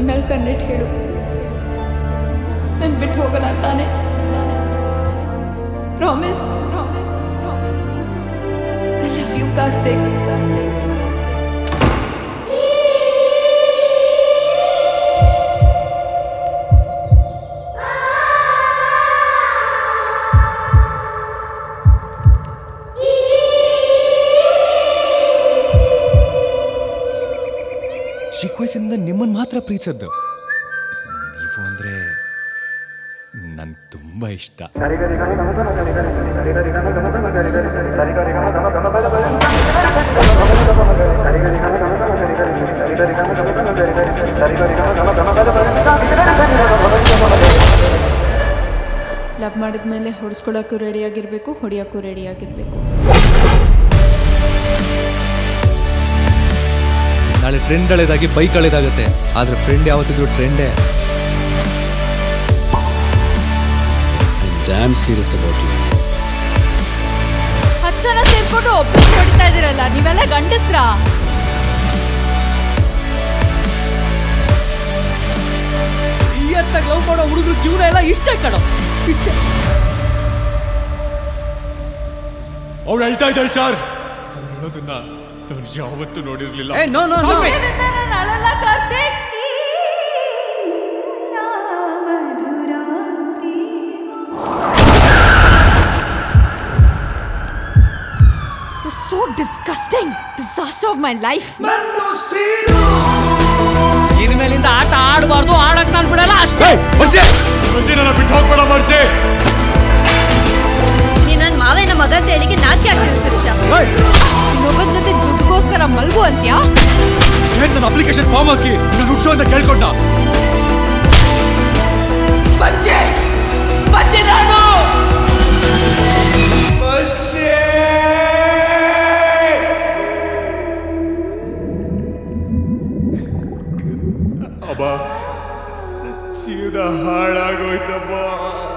ಕಣ್ಣಲ್ಲಿ ಕಣ್ಣಿಟ್ಟು ಹೇಳು ನಾನು ಬಿಟ್ಟು ಹೋಗಲ್ಲ ತಾನೆ promise promise promise I love you Karthik Karthik ಚಿಕ್ಕ ವಯಸ್ಸಿಂದ ನಿಮ್ಮನ್ನು ಮಾತ್ರ ಪ್ರೀತಿಸದ್ದು ನೀವು ಅಂದರೆ ನನ್ಗೆ ತುಂಬ ಇಷ್ಟ ಲವ್ ಮಾಡಿದ್ಮೇಲೆ ಹೊಡಿಸ್ಕೊಳಕ್ಕೂ ರೆಡಿಯಾಗಿರಬೇಕು ಹೊಡಿಯೋಕ್ಕೂ ರೆಡಿಯಾಗಿರಬೇಕು ನಾಳೆ ಟ್ರೆಂಡ್ ಹಳೇದಾಗಿ ಬೈಕ್ ಹಳೇದಾಗುತ್ತೆ ಆದರೆ ಫ್ರೆಂಡ್ ಯಾವತ್ತಿದ್ರು ಟ್ರೆಂಡೇ ಡ್ಯಾಮ್ ಸೀರಿಯಸ್ ಅಬೌಟ್ ಯು ಹತ್ತು ಜನ ಸೇರ್ಕೊಂಡು ಒಬ್ಬರಿಗೆ ಹೊಡಿತಾ ಇದ್ದೀರಲ್ಲ ನೀವೆಲ್ಲ ಗಂಡಸ್ರಾ ಇಯತ್ತಾಗಿ ಲವ್ ಮಾಡೋ ಹುಡುಗರು ಜೀವನ ಎಲ್ಲ ಇಷ್ಟೇ ಕಣೋ ಇಷ್ಟೇ ಅವ್ಳು ಹೇಳ್ತಾ ಇದ್ದಾಳೆ ಸರ್ ಹೇಳೋದನ್ನ ನಾನು ಯಾವತ್ತೂ ನೋಡಿರ್ಲಿಲ್ಲ ನೋ ನೋ ನೋ ಅಳಲ್ಲ Karthik So disgusting! Disaster of my life! ಇನ್ಮೇಲಿಂದ ಆಟ ಆಡಬಾರ್ದು ಆಡಕ್ ನಾನು ಬಿಡಲ್ಲ ಅಷ್ಟೇ ಬಸ್ಸೇ ಬಸ್ಸೇ ನನ್ನ ಬಿಟ್ಟು ಹೋಗ್ಬೇಡ ಬರ್ಸೆ ನೀ ನನ್ನ ಮಾವನ ಮಗ ಅಂತ ಹೇಳಿಗೆ ನಾಚಿಕೆ ಆಗ್ತಿದೆ ಸುರೇಶ ಇನ್ನೊಬ್ಬನ ಜೊತೆ ದುಡ್ಡುಗೋಸ್ಕರ ಮಲ್ಗು ಅಂತ್ಯಾ ಏನ್ ನನ್ನ ಅಪ್ಲಿಕೇಶನ್ ಫಾರ್ಮ್ ಹಾಕಿ ನಾನು ಹುಟ್ಟು ಅಂತ ಕೇಳ್ಕೊಂಡ ಬಂದೆ ಬಂದೆ ನಾನು ಅಬ್ಬ ಜೀವನ ಹಾಳಾಗೋಯ್ತಮ್ಮ